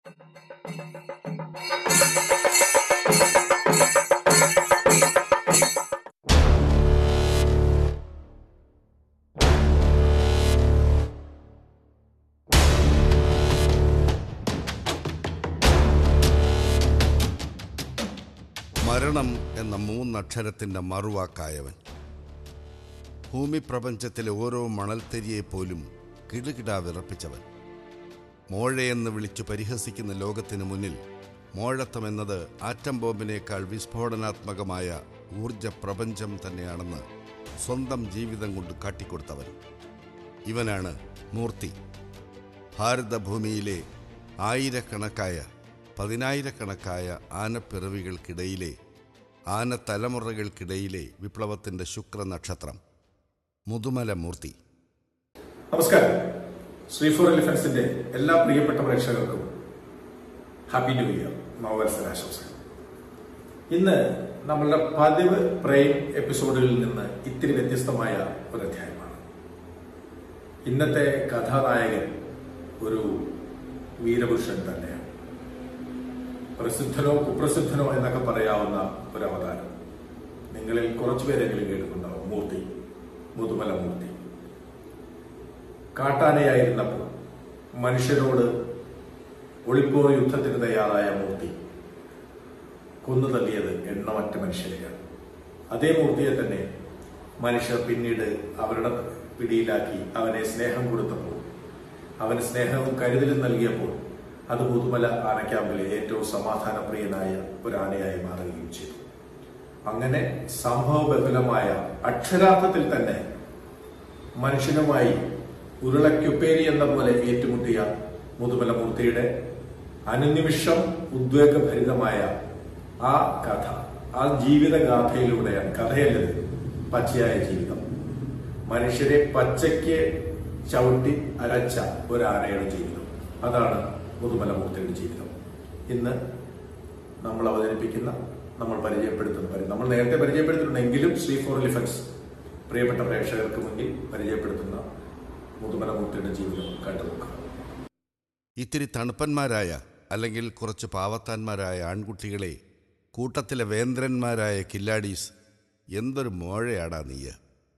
മരണം എന്ന മൂന്നക്ഷരത്തിൻ്റെ മറുവാക്കായവൻ ഭൂമി പ്രപഞ്ചത്തിലെ ഓരോ മണൽത്തരിയെപ്പോലും കിടുകിടാ വിറപ്പിച്ചവൻ മോഴയെന്ന് വിളിച്ചു പരിഹസിക്കുന്ന ലോകത്തിന് മുന്നിൽ മോഴത്വം എന്നത് ആറ്റം ബോംബിനേക്കാൾ വിസ്ഫോടനാത്മകമായ ഊർജ പ്രപഞ്ചം തന്നെയാണെന്ന് സ്വന്തം ജീവിതം കൊണ്ട് കാട്ടിക്കൊടുത്തവൻ ഇവനാണ് മൂർത്തി ഭാരതഭൂമിയിലെ ആയിരക്കണക്കായ പതിനായിരക്കണക്കായ ആനപ്പിറവികൾക്കിടയിലെ ആനത്തലമുറകൾക്കിടയിലെ വിപ്ലവത്തിൻ്റെ ശുക്രനക്ഷത്രം മുതുമല മൂർത്തി നമസ്കാരം ശ്രീ ഫോർ എലിഫൻസിന്റെ എല്ലാ പ്രിയപ്പെട്ട പ്രേക്ഷകർക്കും ഹാപ്പി ന്യൂ ഇയർ നവവത്സരാശംസകൾ ഇന്ന് നമ്മളുടെ പതിവ് പ്രേം എപ്പിസോഡുകളിൽ നിന്ന് ഇത്തിരി വ്യത്യസ്തമായ ഒരു അധ്യായമാണ് ഇന്നത്തെ കഥാനായകൻ ഒരു വീരപുരുഷൻ തന്നെയാണ് പ്രസിദ്ധനോ കുപ്രസിദ്ധനോ എന്നൊക്കെ പറയാവുന്ന ഒരു അവതാരം നിങ്ങളിൽ കുറച്ചുപേരെങ്കിലും കേൾക്കുന്നുണ്ടാവും മൂർത്തി മുതുമല മൂർത്തി കാട്ടാനയായിരുന്നപ്പോൾ മനുഷ്യരോട് ഒളിപ്പോ യുദ്ധത്തിന് തയ്യാറായ മൂർത്തി കൊന്നു തള്ളിയത് എണ്ണമറ്റ മനുഷ്യരെയാണ് അതേ മൂർത്തിയെ തന്നെ മനുഷ്യർ പിന്നീട് അവരുടെ പിടിയിലാക്കി അവനെ സ്നേഹം കൊടുത്തപ്പോൾ അവന് സ്നേഹവും കരുതലും നൽകിയപ്പോൾ അത് പുതുമല ആനക്യാമ്പിലെ ഏറ്റവും സമാധാനപ്രിയനായ ഒരു ആനയായി മാറുകയും ചെയ്തു അങ്ങനെ സംഭവബഹുലമായ അക്ഷരാർത്ഥത്തിൽ തന്നെ മനുഷ്യനുമായി ഉരുളക്കുപ്പേരി എന്ന പോലെ ഏറ്റുമുട്ടിയ മുതുമല മൂർത്തിയുടെ അനുനിമിഷം ഉദ്വേഗഭരിതമായ ആ കഥ ആ ജീവിതഗാഥയിലൂടെയാണ് കഥയല്ലത് പച്ചയായ ജീവിതം മനുഷ്യരെ പച്ചയ്ക്ക് ചവിട്ടി അരച്ച ഒരു ആനയുടെ ജീവിതം അതാണ് മുതുമല മൂർത്തിയുടെ ജീവിതം ഇന്ന് നമ്മൾ അവതരിപ്പിക്കുന്ന നമ്മൾ പരിചയപ്പെടുത്തുന്ന പരി- നമ്മൾ നേരത്തെ പരിചയപ്പെടുത്തിയിട്ടുണ്ടെങ്കിലും ശ്രീ ഫോർ എലിഫൻസ് പ്രിയപ്പെട്ട പ്രേക്ഷകർക്ക് മുന്നിൽ പരിചയപ്പെടുത്തുന്ന മുതുമല മൂർത്തിയുടെ ജീവിതം കണ്ടു നോക്കാം ഇത്തിരി തണുപ്പന്മാരായ അല്ലെങ്കിൽ കുറച്ച് പാവത്താന്മാരായ ആൺകുട്ടികളെ കൂട്ടത്തിലെ വേന്ദ്രന്മാരായ കില്ലാടീസ് എന്തൊരു മോഴയാടാ നീയ്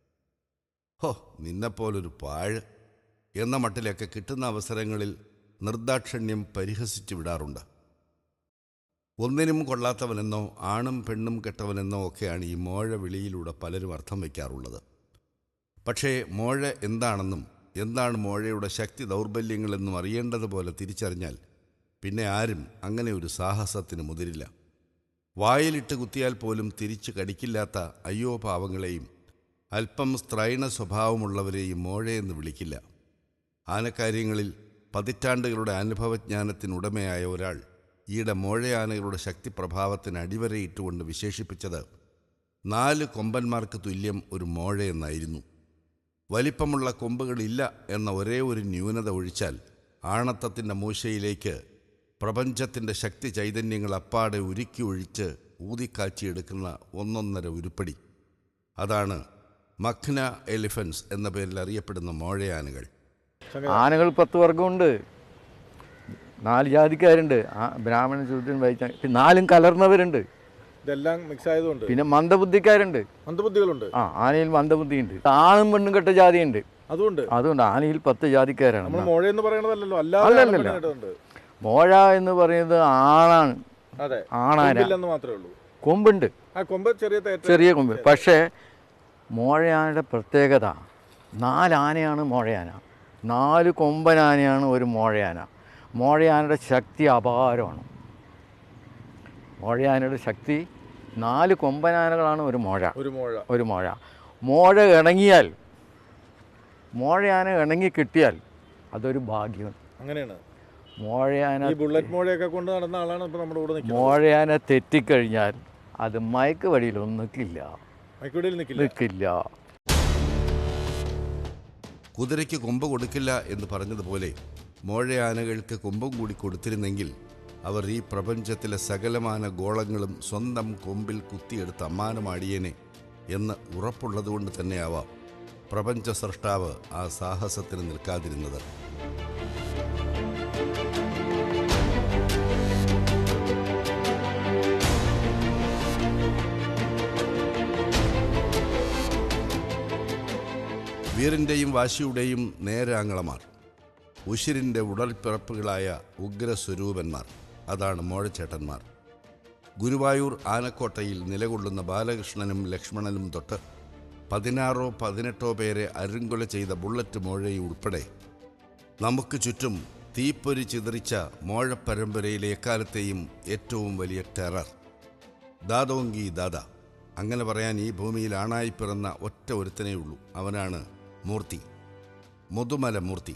ഹോ നിന്നെപ്പോലൊരു പാഴ് എന്ന മട്ടിലൊക്കെ കിട്ടുന്ന അവസരങ്ങളിൽ നിർദാക്ഷിണ്യം പരിഹസിച്ചു വിടാറുണ്ട് ഒന്നിനും കൊള്ളാത്തവനെന്നോ ആണും പെണ്ണും കെട്ടവനെന്നോ ഒക്കെയാണ് ഈ മോഴ വിളിയിലൂടെ പലരും അർത്ഥം വയ്ക്കാറുള്ളത് പക്ഷേ മോഴ എന്താണെന്നും എന്താണ് മോഴയുടെ ശക്തി ദൗർബല്യങ്ങളെന്നും അറിയേണ്ടതുപോലെ തിരിച്ചറിഞ്ഞാൽ പിന്നെ ആരും അങ്ങനെ ഒരു സാഹസത്തിന് മുതിരില്ല വായിലിട്ട് കുത്തിയാൽ പോലും തിരിച്ചു കടിക്കില്ലാത്ത അയ്യോ പാവങ്ങളെയും അല്പം സ്ത്രൈണ സ്വഭാവമുള്ളവരെയും മോഴയെന്ന് വിളിക്കില്ല ആനക്കാര്യങ്ങളിൽ പതിറ്റാണ്ടുകളുടെ അനുഭവജ്ഞാനത്തിനുടമയായ ഒരാൾ ഈയിടെ മോഴയാനകളുടെ ശക്തിപ്രഭാവത്തിന് അടിവരയിട്ടുകൊണ്ട് വിശേഷിപ്പിച്ചത് നാല് കൊമ്പന്മാർക്ക് തുല്യം ഒരു മോഴയെന്നായിരുന്നു വലിപ്പമുള്ള കൊമ്പുകളില്ല എന്ന ഒരേ ഒരു ന്യൂനത ഒഴിച്ചാൽ ആണത്തത്തിൻ്റെ മൂശയിലേക്ക് പ്രപഞ്ചത്തിൻ്റെ ശക്തി ചൈതന്യങ്ങൾ അപ്പാടെ ഉരുക്കി ഒഴിച്ച് ഊതിക്കാച്ചിയെടുക്കുന്ന ഒന്നൊന്നര ഉരുപ്പടി അതാണ് മഖ്ന എലിഫൻസ് എന്ന പേരിൽ അറിയപ്പെടുന്ന മോഴയാനകൾ ആനകൾ പത്ത് വർഗമുണ്ട് നാല് ജാതിക്കാരുണ്ട് ആ ബ്രാഹ്മണൻ ശൂദ്രൻ വൈദ്യ പിന്നെ നാലും കലർന്നവരുണ്ട് ഇതെല്ലാം മിക്സ് ആയതുകൊണ്ട് പിന്നെ മന്ദബുദ്ധിക്കാരുണ്ട് മന്ദബുദ്ധികളുണ്ട് ആ ആനയിൽ മന്ദബുദ്ധിയുണ്ട് ആണും പെണ്ണും കെട്ട ജാതിയുണ്ട് അതുകൊണ്ട് അതുകൊണ്ട് ആനയിൽ പത്ത് ജാതിക്കാരാണ് നമ്മൾ മോഴ എന്ന് പറയണതല്ലോ അല്ലാതെ അല്ലല്ലല്ല. ആനപ്പനെ കേട്ടിട്ടുണ്ട്. മോഴ എന്ന് പറയുന്നത് ആണാണ് അതെ ആണാന കൊമ്പില്ലെന്ന് മാത്രമേ ഉള്ളൂ കൊമ്പുണ്ട് ആ കൊമ്പ് ചെറിയ തേറ്റ ചെറിയ കൊമ്പ് പക്ഷേ മോഴയാനയുടെ പ്രത്യേകത നാലാനയാണ് മോഴയാന നാല് കൊമ്പനാനയാണ് ഒരു മോഴയാന മോഴയാനയുടെ ശക്തി അപാരമാണ് മോഴയാനയുടെ ശക്തി നാല് കൊമ്പനാനകളാണ് ഒരു മോഴ ഒരു മോഴ ഒരു മോഴ മോഴ ഇണങ്ങിയാൽ മോഴയാന ഇണങ്ങി കിട്ടിയാൽ അതൊരു ഭാഗ്യം അങ്ങനെയാണ് മോഴയാന ഈ ബുള്ളറ്റ് മോഴയൊക്കെ കൊണ്ട് നടന്ന ആളാണ് ഇപ്പൊ നമ്മുടെ കൂടെ നിൽക്കുന്നത് മോഴയാന തെറ്റിക്കഴിഞ്ഞാൽ അത് മയക്ക് വടിയിലൊന്നും നിൽക്കില്ല മൈക്കൂടിയിൽ നിൽക്കില്ല നിൽക്കില്ല കുതിരയ്ക്ക് കൊമ്പ് കൊടുക്കില്ല എന്ന് പറഞ്ഞതുപോലെ മോഴയാനകൾക്ക് കൊമ്പും കൂടി കൊടുത്തിരുന്നെങ്കിൽ അവർ ഈ പ്രപഞ്ചത്തിലെ സകലമാന ഗോളങ്ങളും സ്വന്തം കൊമ്പിൽ കുത്തിയെടുത്ത് അമ്മാനമാടിയേനെ എന്ന് ഉറപ്പുള്ളതുകൊണ്ട് തന്നെയാവാം പ്രപഞ്ച സൃഷ്ടാവ് ആ സാഹസത്തിന് നിൽക്കാതിരുന്നത് വീറിൻ്റെയും വാശിയുടെയും നേരാങ്ങളമാർ ഉശിരിൻ്റെ ഉടൽപ്പിറപ്പുകളായ ഉഗ്രസ്വരൂപന്മാർ അതാണ് മോഴച്ചേട്ടന്മാർ ഗുരുവായൂർ ആനക്കോട്ടയിൽ നിലകൊള്ളുന്ന ബാലകൃഷ്ണനും ലക്ഷ്മണനും തൊട്ട് പതിനാറോ പതിനെട്ടോ പേരെ അരുങ്കൊല ചെയ്ത ബുള്ളറ്റ് മോഴയും ഉൾപ്പെടെ നമുക്ക് ചുറ്റും തീപ്പൊരി ചിതറിച്ച മോഴപ്പരമ്പരയിലെ എക്കാലത്തെയും ഏറ്റവും വലിയ ടെറർ ദാദോങ്കി ദാദ അങ്ങനെ പറയാൻ ഈ ഭൂമിയിൽ ആണായി പിറന്ന ഒറ്റ ഒരുത്തനേ ഉള്ളൂ അവനാണ് മൂർത്തി മുതുമല മൂർത്തി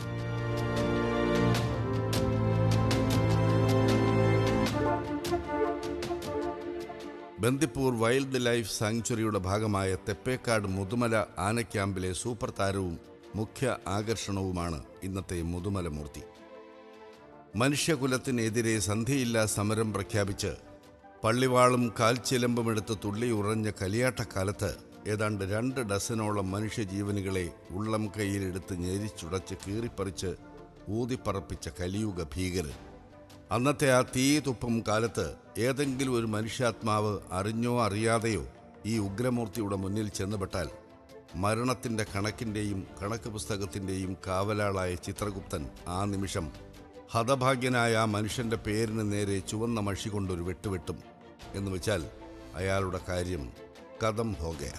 ബന്ദിപ്പൂർ വൈൽഡ് ലൈഫ് സാങ്ച്വറിയുടെ ഭാഗമായ തെപ്പേക്കാട് മുതുമല ആന ക്യാമ്പിലെ സൂപ്പർ താരവും മുഖ്യ ആകർഷണവുമാണ് ഇന്നത്തെ മുതുമല മൂർത്തി മനുഷ്യകുലത്തിനെതിരെ സന്ധിയില്ലാ സമരം പ്രഖ്യാപിച്ച് പള്ളിവാളും കാൽച്ചിലമ്പുമെടുത്ത് തുള്ളി ഉറഞ്ഞ കലിയാട്ടക്കാലത്ത് ഏതാണ്ട് രണ്ട് ഡസനോളം മനുഷ്യജീവനുകളെ ഉള്ളം കൈയിലെടുത്ത് ഞെരിച്ചുടച്ച് കീറിപ്പറിച്ച് ഊതിപ്പറപ്പിച്ച കലിയുഗ ഭീകരൻ അന്നത്തെ ആ തീ തുപ്പും കാലത്ത് ഏതെങ്കിലും ഒരു മനുഷ്യാത്മാവ് അറിഞ്ഞോ അറിയാതെയോ ഈ ഉഗ്രമൂർത്തിയുടെ മുന്നിൽ ചെന്നുപെട്ടാൽ മരണത്തിൻ്റെ കണക്കിൻ്റെയും കണക്ക് പുസ്തകത്തിൻ്റെയും കാവലാളായ ചിത്രഗുപ്തൻ ആ നിമിഷം ഹതഭാഗ്യനായ ആ മനുഷ്യൻ്റെ പേരിന് നേരെ ചുവന്ന മഷി കൊണ്ടൊരു വെട്ടുവെട്ടും എന്ന് വെച്ചാൽ അയാളുടെ കാര്യം കഥം ഹോകയ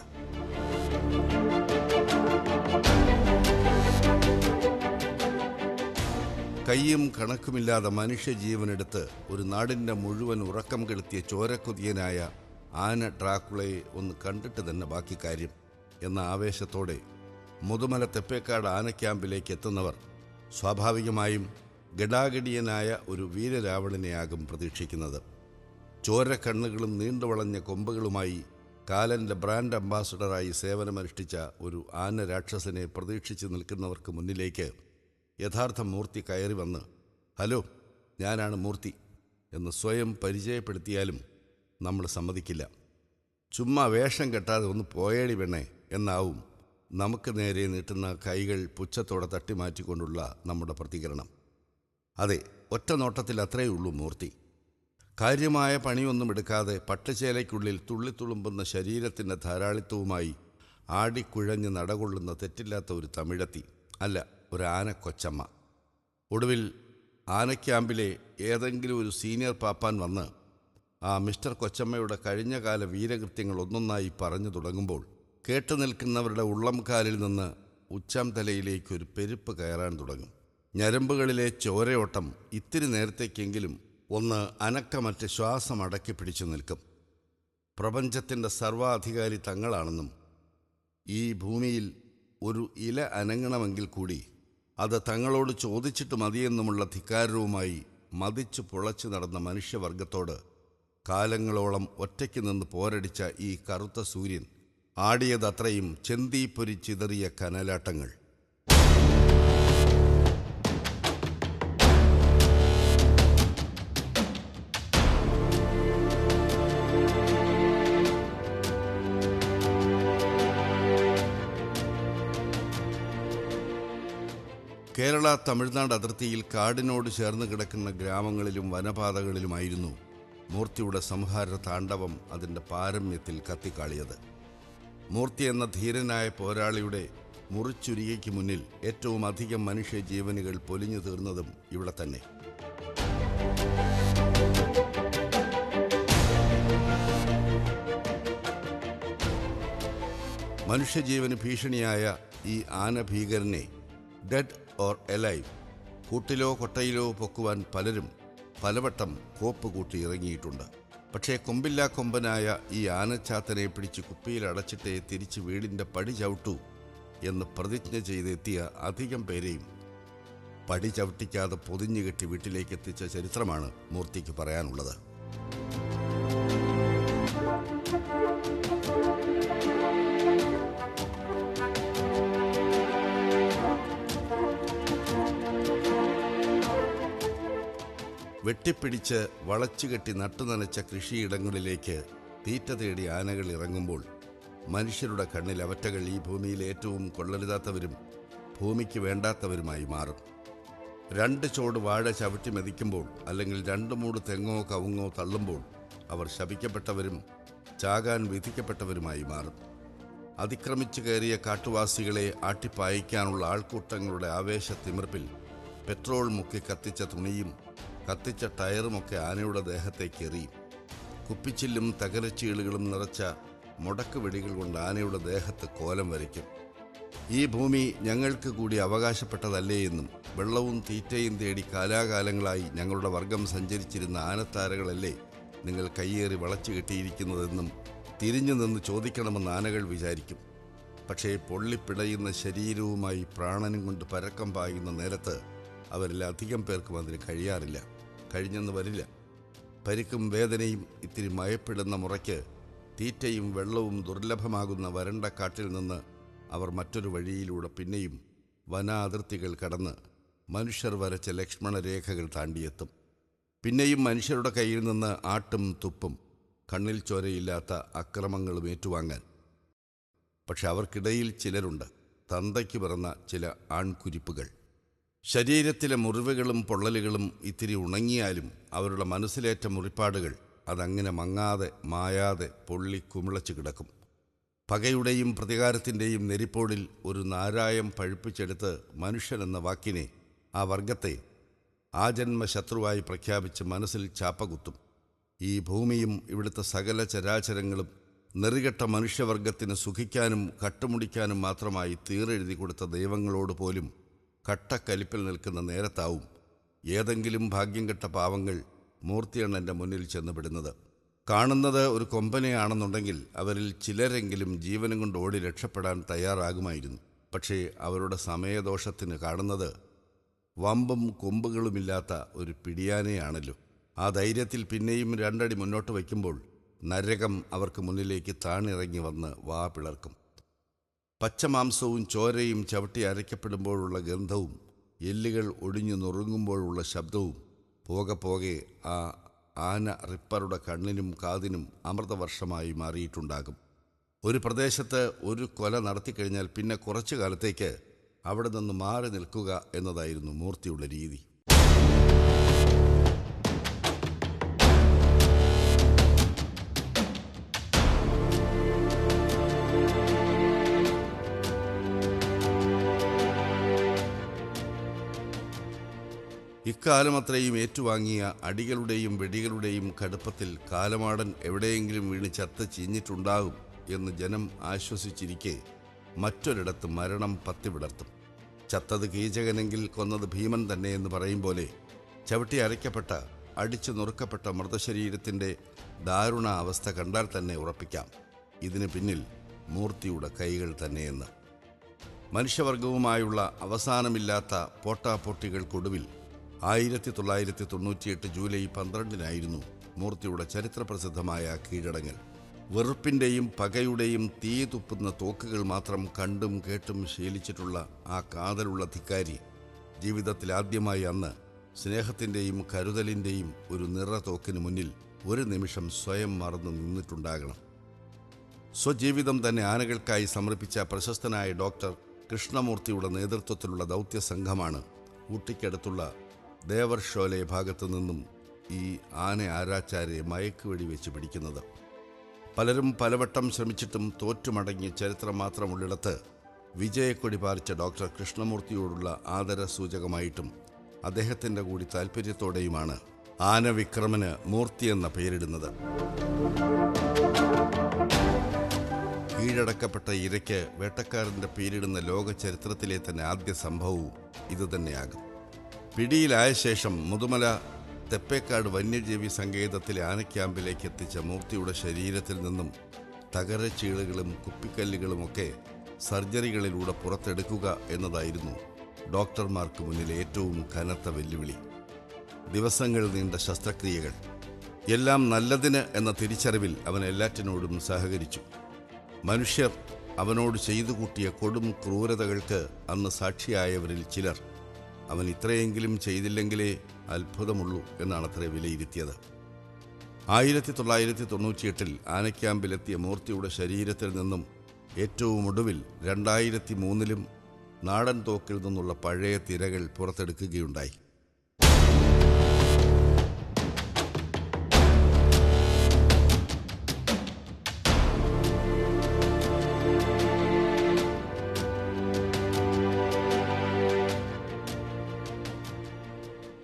കയ്യും കണക്കുമില്ലാതെ മനുഷ്യജീവനെടുത്ത് ഒരു നാടിൻ്റെ മുഴുവൻ ഉറക്കം കെടുത്തിയ ചോരക്കൊതിയനായ ആന ഡ്രാക്കുളയെ ഒന്ന് കണ്ടിട്ട് തന്നെ ബാക്കി കാര്യം എന്ന ആവേശത്തോടെ മുതുമല തെപ്പേക്കാട് ആന ക്യാമ്പിലേക്ക് എത്തുന്നവർ സ്വാഭാവികമായും ഗഡാഗഡിയനായ ഒരു വീരരാവണനെയാകും പ്രതീക്ഷിക്കുന്നത് ചോരക്കണ്ണുകളും നീണ്ടുവളഞ്ഞ കൊമ്പുകളുമായി കാലൻ്റെ ബ്രാൻഡ് അംബാസഡറായി സേവനമനുഷ്ഠിച്ച ഒരു ആന രാക്ഷസനെ പ്രതീക്ഷിച്ച് നിൽക്കുന്നവർക്ക് മുന്നിലേക്ക് യഥാർത്ഥ മൂർത്തി കയറി വന്ന് ഹലോ ഞാനാണ് മൂർത്തി എന്ന് സ്വയം പരിചയപ്പെടുത്തിയാലും നമ്മൾ സമ്മതിക്കില്ല ചുമ്മാ വേഷം കെട്ടാതെ ഒന്ന് പോയേടി പെണ്ണേ എന്നാവും നമുക്ക് നേരെ നീട്ടുന്ന കൈകൾ പുച്ഛത്തോടെ തട്ടിമാറ്റിക്കൊണ്ടുള്ള നമ്മുടെ പ്രതികരണം അതെ ഒറ്റ നോട്ടത്തിൽ അത്രയേ ഉള്ളൂ മൂർത്തി കാര്യമായ പണിയൊന്നും എടുക്കാതെ പട്ടുചേലയ്ക്കുള്ളിൽ തുള്ളിത്തുളുമ്പുന്ന ശരീരത്തിൻ്റെ ധാരാളിത്വവുമായി ആടിക്കുഴഞ്ഞ് നടകൊള്ളുന്ന തെറ്റില്ലാത്ത ഒരു തമിഴത്തി അല്ല ഒരു ആനക്കൊച്ചമ്മ ഒടുവിൽ ആനക്യാമ്പിലെ ഏതെങ്കിലും ഒരു സീനിയർ പാപ്പാൻ വന്ന് ആ മിസ്റ്റർ കൊച്ചമ്മയുടെ കഴിഞ്ഞകാല വീരകൃത്യങ്ങൾ ഒന്നൊന്നായി പറഞ്ഞു തുടങ്ങുമ്പോൾ കേട്ടു നിൽക്കുന്നവരുടെ ഉള്ളം കാലിൽ നിന്ന് ഉച്ചാം തലയിലേക്ക് ഒരു പെരുപ്പ് കയറാൻ തുടങ്ങും ഞരമ്പുകളിലെ ചോരയോട്ടം ഇത്തിരി നേരത്തേക്കെങ്കിലും ഒന്ന് അനക്കമറ്റ് ശ്വാസം അടക്കി പിടിച്ചു നിൽക്കും പ്രപഞ്ചത്തിൻ്റെ സർവാധികാരി തങ്ങളാണെന്നും ഈ ഭൂമിയിൽ ഒരു ഇല അനങ്ങണമെങ്കിൽ കൂടി അത് തങ്ങളോട് ചോദിച്ചിട്ട് മതിയെന്നുമുള്ള ധിക്കാരവുമായി മതിച്ചു പുളച്ചു നടന്ന മനുഷ്യവർഗത്തോട് കാലങ്ങളോളം ഒറ്റയ്ക്ക് നിന്ന് പോരടിച്ച ഈ കറുത്ത സൂര്യൻ ആടിയതത്രയും ചെന്തീപ്പൊരി ചിതറിയ കനലാട്ടങ്ങൾ കേരള തമിഴ്നാട് അതിർത്തിയിൽ കാടിനോട് ചേർന്ന് കിടക്കുന്ന ഗ്രാമങ്ങളിലും വനപാതകളിലുമായിരുന്നു മൂർത്തിയുടെ സംഹാര താണ്ഡവം അതിൻ്റെ പാരമ്യത്തിൽ കത്തിക്കാളിയത് മൂർത്തി എന്ന ധീരനായ പോരാളിയുടെ മുറിച്ചുരികയ്ക്ക് മുന്നിൽ ഏറ്റവും അധികം മനുഷ്യ ജീവനുകൾ പൊലിഞ്ഞു തീർന്നതും ഇവിടെ തന്നെ മനുഷ്യജീവന് ഭീഷണിയായ ഈ ആനഭീകരനെ ഡെഡ് ഓർ എലൈവ് കൂട്ടിലോ കൊട്ടയിലോ പൊക്കുവാൻ പലരും പലവട്ടം കോപ്പ് കൂട്ടി ഇറങ്ങിയിട്ടുണ്ട് പക്ഷേ കൊമ്പില്ലാ കൊമ്പനായ ഈ ആനച്ചാത്തനെ പിടിച്ച് കുപ്പിയിൽ അടച്ചിട്ടേ തിരിച്ച് വീടിൻ്റെ പടി ചവിട്ടൂ എന്ന് പ്രതിജ്ഞ ചെയ്തെത്തിയ അധികം പേരെയും പടി ചവിട്ടിക്കാതെ പൊതിഞ്ഞുകെട്ടി വീട്ടിലേക്ക് എത്തിച്ച ചരിത്രമാണ് മൂർത്തിക്ക് പറയാനുള്ളത് വെട്ടിപ്പിടിച്ച് വളച്ചുകെട്ടി നട്ടുനനച്ച കൃഷിയിടങ്ങളിലേക്ക് തീറ്റ തേടി ആനകൾ ഇറങ്ങുമ്പോൾ മനുഷ്യരുടെ കണ്ണിൽ അവറ്റകൾ ഈ ഭൂമിയിൽ ഏറ്റവും കൊള്ളരുതാത്തവരും ഭൂമിക്ക് വേണ്ടാത്തവരുമായി മാറും രണ്ട് ചോട് വാഴ ചവിട്ടി മെതിക്കുമ്പോൾ അല്ലെങ്കിൽ രണ്ട് മൂട് തെങ്ങോ കവുങ്ങോ തള്ളുമ്പോൾ അവർ ശപിക്കപ്പെട്ടവരും ചാകാൻ വിധിക്കപ്പെട്ടവരുമായി മാറും അതിക്രമിച്ചു കയറിയ കാട്ടുവാസികളെ ആട്ടിപ്പായിക്കാനുള്ള ആൾക്കൂട്ടങ്ങളുടെ ആവേശത്തിമിർപ്പിൽ പെട്രോൾ മുക്കി കത്തിച്ച തുണിയും കത്തിച്ച ടയറുമൊക്കെ ആനയുടെ ദേഹത്തേക്ക് എറിയും കുപ്പിച്ചില്ലും തകരച്ചീളുകളും നിറച്ച മുടക്ക് വെടികൾ കൊണ്ട് ആനയുടെ ദേഹത്ത് കോലം വരയ്ക്കും ഈ ഭൂമി ഞങ്ങൾക്ക് കൂടി അവകാശപ്പെട്ടതല്ലേ എന്നും വെള്ളവും തീറ്റയും തേടി കാലാകാലങ്ങളായി ഞങ്ങളുടെ വർഗം സഞ്ചരിച്ചിരുന്ന ആനത്താരകളല്ലേ നിങ്ങൾ കയ്യേറി വളച്ചു കെട്ടിയിരിക്കുന്നതെന്നും തിരിഞ്ഞു നിന്ന് ചോദിക്കണമെന്ന് ആനകൾ വിചാരിക്കും പക്ഷേ പൊള്ളിപ്പിടയുന്ന ശരീരവുമായി പ്രാണനും കൊണ്ട് പരക്കം പായുന്ന നേരത്ത് അവരിൽ അധികം പേർക്കും അതിന് കഴിയാറില്ല കഴിഞ്ഞെന്ന് വരില്ല പരിക്കും വേദനയും ഇത്തിരി മയപ്പെടുന്ന മുറയ്ക്ക് തീറ്റയും വെള്ളവും ദുർലഭമാകുന്ന വരണ്ട കാട്ടിൽ നിന്ന് അവർ മറ്റൊരു വഴിയിലൂടെ പിന്നെയും വന അതിർത്തികൾ കടന്ന് മനുഷ്യർ വരച്ച ലക്ഷ്മണരേഖകൾ താണ്ടിയെത്തും പിന്നെയും മനുഷ്യരുടെ കയ്യിൽ നിന്ന് ആട്ടും തുപ്പും കണ്ണിൽ ചോരയില്ലാത്ത അക്രമങ്ങളും ഏറ്റുവാങ്ങാൻ പക്ഷെ അവർക്കിടയിൽ ചിലരുണ്ട് തന്തയ്ക്ക് പിറന്ന ചില ആൺകുരിപ്പുകൾ ശരീരത്തിലെ മുറിവുകളും പൊള്ളലുകളും ഇത്തിരി ഉണങ്ങിയാലും അവരുടെ മനസ്സിലേറ്റ മുറിപ്പാടുകൾ അതങ്ങനെ മങ്ങാതെ മായാതെ പൊള്ളി കുമിളച്ച് കിടക്കും പകയുടെയും പ്രതികാരത്തിൻ്റെയും നെരിപ്പോടിൽ ഒരു നാരായം പഴുപ്പിച്ചെടുത്ത് മനുഷ്യനെന്ന വാക്കിനെ ആ വർഗത്തെ ആജന്മ ശത്രുവായി പ്രഖ്യാപിച്ച് മനസ്സിൽ ചാപ്പകുത്തും ഈ ഭൂമിയും ഇവിടുത്തെ സകല ചരാചരങ്ങളും നെറികെട്ട മനുഷ്യവർഗത്തിന് സുഖിക്കാനും കട്ടുമുടിക്കാനും മാത്രമായി തീറെഴുതി കൊടുത്ത ദൈവങ്ങളോട് പോലും കട്ടക്കലിപ്പിൽ നിൽക്കുന്ന നേരത്താവും ഏതെങ്കിലും ഭാഗ്യം കെട്ട പാവങ്ങൾ മൂർത്തിയണ്ണൻ്റെ മുന്നിൽ ചെന്നുപെടുന്നത് കാണുന്നത് ഒരു കൊമ്പനെയാണെന്നുണ്ടെങ്കിൽ അവരിൽ ചിലരെങ്കിലും ജീവനും കൊണ്ട് ഓടി രക്ഷപ്പെടാൻ തയ്യാറാകുമായിരുന്നു പക്ഷേ അവരുടെ സമയദോഷത്തിന് കാണുന്നത് വമ്പും കൊമ്പുകളുമില്ലാത്ത ഒരു പിടിയാനയാണല്ലോ ആ ധൈര്യത്തിൽ പിന്നെയും രണ്ടടി മുന്നോട്ട് വയ്ക്കുമ്പോൾ നരകം അവർക്ക് മുന്നിലേക്ക് താണിറങ്ങി വന്ന് വാ പിളർക്കും പച്ചമാംസവും ചോരയും ചവിട്ടി അരയ്ക്കപ്പെടുമ്പോഴുള്ള ഗന്ധവും എല്ലുകൾ ഒടിഞ്ഞു നുറുങ്ങുമ്പോഴുള്ള ശബ്ദവും പോകെ പോകെ ആ ആന റിപ്പറുടെ കണ്ണിനും കാതിനും അമൃതവർഷമായി മാറിയിട്ടുണ്ടാകും ഒരു പ്രദേശത്ത് ഒരു കൊല നടത്തിക്കഴിഞ്ഞാൽ പിന്നെ കുറച്ചു കാലത്തേക്ക് അവിടെ നിന്ന് മാറി നിൽക്കുക എന്നതായിരുന്നു മൂർത്തിയുടെ രീതി ഇക്കാലം അത്രയും ഏറ്റുവാങ്ങിയ അടികളുടെയും വെടികളുടെയും കടുപ്പത്തിൽ കാലമാടൻ എവിടെയെങ്കിലും വീണ് ചത്ത് ചീഞ്ഞിട്ടുണ്ടാകും എന്ന് ജനം ആശ്വസിച്ചിരിക്കെ മറ്റൊരിടത്ത് മരണം പത്തിവിടർത്തും ചത്തത് കീചകനെങ്കിൽ കൊന്നത് ഭീമൻ തന്നെ എന്ന് പറയും പോലെ ചവിട്ടി അരയ്ക്കപ്പെട്ട അടിച്ചു നുറുക്കപ്പെട്ട മൃതശരീരത്തിൻ്റെ ദാരുണ അവസ്ഥ കണ്ടാൽ തന്നെ ഉറപ്പിക്കാം ഇതിന് പിന്നിൽ മൂർത്തിയുടെ കൈകൾ തന്നെയെന്ന് മനുഷ്യവർഗവുമായുള്ള അവസാനമില്ലാത്ത പോട്ടാപോട്ടികൾക്കൊടുവിൽ ആയിരത്തി തൊള്ളായിരത്തി തൊണ്ണൂറ്റിയെട്ട് ജൂലൈ പന്ത്രണ്ടിനായിരുന്നു മൂർത്തിയുടെ ചരിത്രപ്രസിദ്ധമായ കീഴടങ്ങൽ വെറുപ്പിൻ്റെയും പകയുടെയും തീ തുപ്പുന്ന തോക്കുകൾ മാത്രം കണ്ടും കേട്ടും ശീലിച്ചിട്ടുള്ള ആ കാതലുള്ള ധിക്കാരി ജീവിതത്തിൽ ആദ്യമായി അന്ന് സ്നേഹത്തിൻ്റെയും കരുതലിൻ്റെയും ഒരു നിറ തോക്കിന് മുന്നിൽ ഒരു നിമിഷം സ്വയം മറന്നു നിന്നിട്ടുണ്ടാകണം സ്വജീവിതം തന്നെ ആനകൾക്കായി സമർപ്പിച്ച പ്രശസ്തനായ ഡോക്ടർ കൃഷ്ണമൂർത്തിയുടെ നേതൃത്വത്തിലുള്ള ദൗത്യ സംഘമാണ് ഊട്ടിക്കടുത്തുള്ള ദേവർഷോലെ ഭാഗത്തു നിന്നും ഈ ആന ആരാച്ചാരെ മയക്കുവെടി വെച്ച് പിടിക്കുന്നത് പലരും പലവട്ടം ശ്രമിച്ചിട്ടും തോറ്റുമടങ്ങിയ ചരിത്രം മാത്രമുള്ളിടത്ത് വിജയക്കൊടി പാലിച്ച ഡോക്ടർ കൃഷ്ണമൂർത്തിയോടുള്ള ആദര സൂചകമായിട്ടും അദ്ദേഹത്തിൻ്റെ കൂടി താല്പര്യത്തോടെയുമാണ് ആന വിക്രമന് മൂർത്തി എന്ന പേരിടുന്നത് കീഴടക്കപ്പെട്ട ഇരയ്ക്ക് വേട്ടക്കാരൻ്റെ പേരിടുന്ന ലോക ചരിത്രത്തിലെ തന്നെ ആദ്യ സംഭവവും ഇതുതന്നെയാകും പിടിയിലായ ശേഷം മുതുമല തെപ്പേക്കാട് വന്യജീവി സങ്കേതത്തിലെ ആനക്യാമ്പിലേക്ക് എത്തിച്ച മൂർത്തിയുടെ ശരീരത്തിൽ നിന്നും തകരച്ചീളുകളും കുപ്പിക്കല്ലുകളുമൊക്കെ സർജറികളിലൂടെ പുറത്തെടുക്കുക എന്നതായിരുന്നു ഡോക്ടർമാർക്ക് മുന്നിൽ ഏറ്റവും കനത്ത വെല്ലുവിളി ദിവസങ്ങൾ നീണ്ട ശസ്ത്രക്രിയകൾ എല്ലാം നല്ലതിന് എന്ന തിരിച്ചറിവിൽ അവൻ എല്ലാറ്റിനോടും സഹകരിച്ചു മനുഷ്യർ അവനോട് ചെയ്തു കൂട്ടിയ കൊടും ക്രൂരതകൾക്ക് അന്ന് സാക്ഷിയായവരിൽ ചിലർ അവൻ ഇത്രയെങ്കിലും ചെയ്തില്ലെങ്കിലേ അത്ഭുതമുള്ളൂ എന്നാണത്രേ വിലയിരുത്തിയത് ആയിരത്തി തൊള്ളായിരത്തി തൊണ്ണൂറ്റിയെട്ടിൽ ആനക്യാമ്പിലെത്തിയ മൂർത്തിയുടെ ശരീരത്തിൽ നിന്നും ഏറ്റവും ഒടുവിൽ രണ്ടായിരത്തി മൂന്നിലും നാടൻ തോക്കിൽ നിന്നുള്ള പഴയ തിരകൾ പുറത്തെടുക്കുകയുണ്ടായി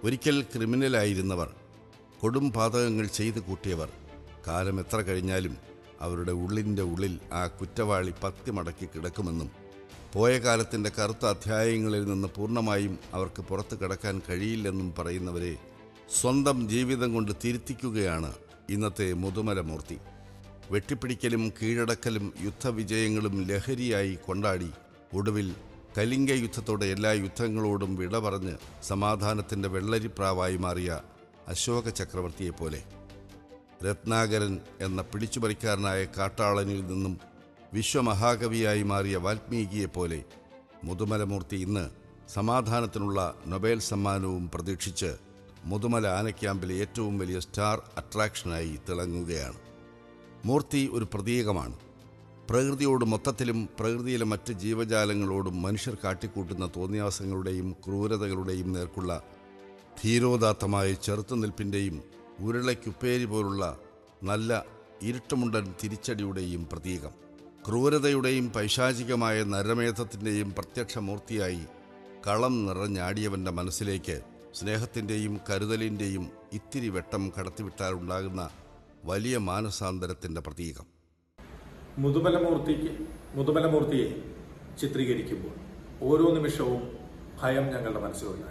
ഒരിക്കൽ ക്രിമിനലായിരുന്നവർ കൊടും പാതകങ്ങൾ ചെയ്തു കൂട്ടിയവർ കാലം എത്ര കഴിഞ്ഞാലും അവരുടെ ഉള്ളിൻ്റെ ഉള്ളിൽ ആ കുറ്റവാളി പത്തി മടക്കി കിടക്കുമെന്നും പോയ കാലത്തിൻ്റെ കറുത്ത അധ്യായങ്ങളിൽ നിന്ന് പൂർണ്ണമായും അവർക്ക് പുറത്തു കിടക്കാൻ കഴിയില്ലെന്നും പറയുന്നവരെ സ്വന്തം ജീവിതം കൊണ്ട് തിരുത്തിക്കുകയാണ് ഇന്നത്തെ മുതുമലമൂർത്തി വെട്ടിപ്പിടിക്കലും കീഴടക്കലും യുദ്ധവിജയങ്ങളും ലഹരിയായി കൊണ്ടാടി ഒടുവിൽ കലിംഗ യുദ്ധത്തോടെ എല്ലാ യുദ്ധങ്ങളോടും വിട പറഞ്ഞ് സമാധാനത്തിൻ്റെ വെള്ളരിപ്രാവായി മാറിയ അശോക ചക്രവർത്തിയെപ്പോലെ രത്നാകരൻ എന്ന പിടിച്ചുപറിക്കാരനായ കാട്ടാളനിൽ നിന്നും വിശ്വമഹാകവിയായി മാറിയ വാൽമീകിയെപ്പോലെ മുതുമലമൂർത്തി ഇന്ന് സമാധാനത്തിനുള്ള നൊബേൽ സമ്മാനവും പ്രതീക്ഷിച്ച് മുതുമല ആനക്യാമ്പിലെ ഏറ്റവും വലിയ സ്റ്റാർ അട്രാക്ഷനായി തിളങ്ങുകയാണ് മൂർത്തി ഒരു പ്രതീകമാണ് പ്രകൃതിയോട് മൊത്തത്തിലും പ്രകൃതിയിലെ മറ്റ് ജീവജാലങ്ങളോടും മനുഷ്യർ കാട്ടിക്കൂട്ടുന്ന തോന്നിയാസങ്ങളുടെയും ക്രൂരതകളുടെയും നേർക്കുള്ള ധീരോദാത്തമായ ചെറുത്തുനിൽപ്പിൻ്റെയും ഉരുളയ്ക്കുപ്പേരി പോലുള്ള നല്ല ഇരുട്ടുമുണ്ടൻ തിരിച്ചടിയുടെയും പ്രതീകം ക്രൂരതയുടെയും പൈശാചികമായ നരമേധത്തിൻ്റെയും പ്രത്യക്ഷ മൂർത്തിയായി കളം നിറഞ്ഞാടിയവൻ്റെ മനസ്സിലേക്ക് സ്നേഹത്തിൻ്റെയും കരുതലിൻ്റെയും ഇത്തിരി വെട്ടം കടത്തിവിട്ടാലുണ്ടാകുന്ന വലിയ മാനസാന്തരത്തിൻ്റെ പ്രതീകം മുതുമലമൂർത്തിക്ക് മുതുമലമൂർത്തിയെ ചിത്രീകരിക്കുമ്പോൾ ഓരോ നിമിഷവും ഭയം ഞങ്ങളുടെ മനസ്സിലുണ്ടായിരുന്നു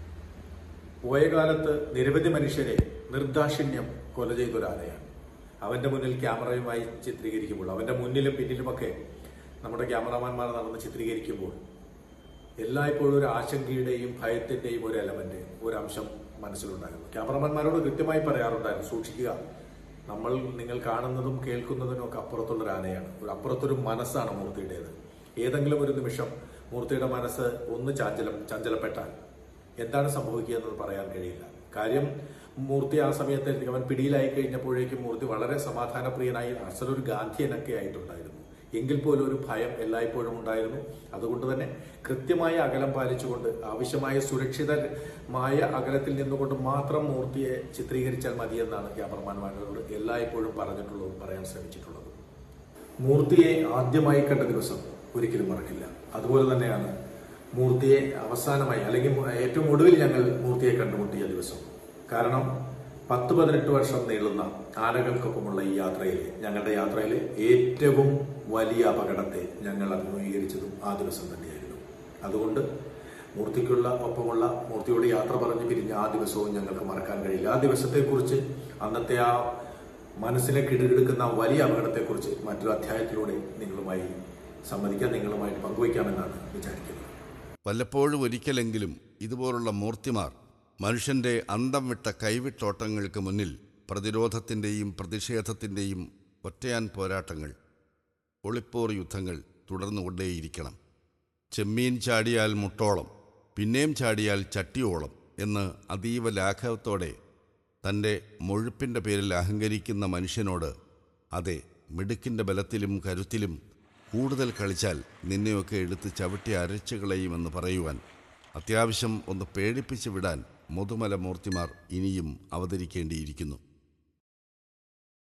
പോയ കാലത്ത് നിരവധി മനുഷ്യരെ നിർദാക്ഷിണ്യം കൊല ചെയ്തൊരാളെയാണ് അവന്റെ മുന്നിൽ ക്യാമറയുമായി ചിത്രീകരിക്കുമ്പോൾ അവന്റെ മുന്നിലും പിന്നിലുമൊക്കെ നമ്മുടെ ക്യാമറാമാൻമാർ നടന്ന് ചിത്രീകരിക്കുമ്പോൾ എല്ലായ്പ്പോഴും ഒരു ആശങ്കയുടെയും ഭയത്തിന്റെയും ഒരു എലമെന്റ് ഒരു അംശം മനസ്സിലുണ്ടായിരുന്നു ക്യാമറമാൻമാരോട് കൃത്യമായി പറയാറുണ്ടായിരുന്നു സൂക്ഷിക്കുക നമ്മൾ നിങ്ങൾ കാണുന്നതും കേൾക്കുന്നതിനും ഒക്കെ അപ്പുറത്തുള്ള ഒരു ആനയാണ് ഒരു അപ്പുറത്തൊരു മനസ്സാണ് മൂർത്തിയുടേത് ഏതെങ്കിലും ഒരു നിമിഷം മൂർത്തിയുടെ മനസ്സ് ഒന്ന് ചാഞ്ചലം ചഞ്ചലപ്പെട്ടാൽ എന്താണ് സംഭവിക്കുക എന്നത് പറയാൻ കഴിയില്ല കാര്യം മൂർത്തി ആ സമയത്ത് അവൻ പിടിയിലായി കഴിഞ്ഞപ്പോഴേക്കും മൂർത്തി വളരെ സമാധാനപ്രിയനായി അസലൊരു ഗാന്ധിയനൊക്കെ ആയിട്ടുണ്ടായിരുന്നു എങ്കിൽ പോലും ഒരു ഭയം എല്ലായ്പ്പോഴും ഉണ്ടായിരുന്നു അതുകൊണ്ട് തന്നെ കൃത്യമായ അകലം പാലിച്ചുകൊണ്ട് ആവശ്യമായ സുരക്ഷിതമായ അകലത്തിൽ നിന്നുകൊണ്ട് മാത്രം മൂർത്തിയെ ചിത്രീകരിച്ചാൽ മതിയെന്നാണ് ക്യാമറമാൻമാരോട് എല്ലായ്പ്പോഴും പറഞ്ഞിട്ടുള്ളതും പറയാൻ ശ്രമിച്ചിട്ടുള്ളത് മൂർത്തിയെ ആദ്യമായി കണ്ട ദിവസം ഒരിക്കലും മറക്കില്ല അതുപോലെ തന്നെയാണ് മൂർത്തിയെ അവസാനമായി അല്ലെങ്കിൽ ഏറ്റവും ഒടുവിൽ ഞങ്ങൾ മൂർത്തിയെ കണ്ടുമുട്ടിയ ദിവസം കാരണം പത്ത് പതിനെട്ട് വർഷം നീളുന്ന ആനകൾക്കൊപ്പമുള്ള ഈ യാത്രയിൽ ഞങ്ങളുടെ യാത്രയിൽ ഏറ്റവും വലിയ അപകടത്തെ ഞങ്ങൾ അഭിമുഖീകരിച്ചതും ആ ദിവസം തന്നെയായിരുന്നു അതുകൊണ്ട് മൂർത്തിക്കുള്ള ഒപ്പമുള്ള മൂർത്തിയോട് യാത്ര പറഞ്ഞ് പിരിഞ്ഞ ആ ദിവസവും ഞങ്ങൾക്ക് മറക്കാൻ കഴിയില്ല ആ ദിവസത്തെക്കുറിച്ച് അന്നത്തെ ആ മനസ്സിനെ കിടുകിടുക്കുന്ന വലിയ അപകടത്തെക്കുറിച്ച് മറ്റൊരു അധ്യായത്തിലൂടെ നിങ്ങളുമായി സംവദിക്കാൻ നിങ്ങളുമായിട്ട് പങ്കുവയ്ക്കാമെന്നാണ് വിചാരിക്കുന്നത് വല്ലപ്പോഴും ഒരിക്കലെങ്കിലും ഇതുപോലുള്ള മൂർത്തിമാർ മനുഷ്യന്റെ അന്തം വിട്ട കൈവിട്ടോട്ടങ്ങൾക്ക് മുന്നിൽ പ്രതിരോധത്തിൻ്റെയും പ്രതിഷേധത്തിൻ്റെയും ഒറ്റയാൻ പോരാട്ടങ്ങൾ ഒളിപ്പോർ യുദ്ധങ്ങൾ തുടർന്നുകൊണ്ടേയിരിക്കണം ചെമ്മീൻ ചാടിയാൽ മുട്ടോളം പിന്നെയും ചാടിയാൽ ചട്ടിയോളം എന്ന് അതീവ ലാഘവത്തോടെ തൻ്റെ മുഴുപ്പിൻ്റെ പേരിൽ അഹങ്കരിക്കുന്ന മനുഷ്യനോട് അതെ മിടുക്കിൻ്റെ ബലത്തിലും കരുത്തിലും കൂടുതൽ കളിച്ചാൽ നിന്നെയൊക്കെ എടുത്ത് ചവിട്ടി അരച്ചു കളയുമെന്ന് പറയുവാൻ അത്യാവശ്യം ഒന്ന് പേടിപ്പിച്ചു വിടാൻ മുതുമല മൂർത്തിമാർ ഇനിയും അവതരിക്കേണ്ടിയിരിക്കുന്നു